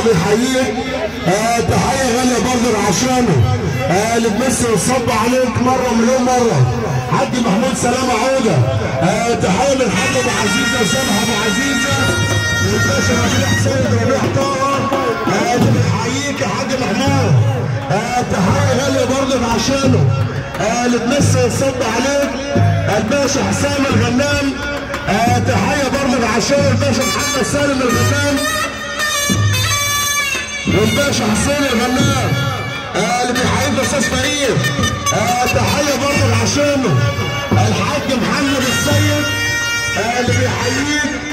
بيحييك آه تحيه غاليه برضه عشانه آه اللي بيمثل الصب عليك مره مليون مره حاج محمود سلامه عوده آه تحيه من حاج ابو عزيزه وسامح ابو عزيزه والباشا ربيع حسين ربيع طه آه اللي بيحييك يا حاج محمود آه تحيه غاليه برضه عشانه آه اللي بيمثل الصب عليك الباشا حسام الغنام آه تحيه برضه عشان الباشا محمد سالم الغنام والباشا حسين الغنام آه اللي بيحيينا استاذ فريد آه تحيه برضه عشانه الحاج محمد السيد آه اللي بيحييك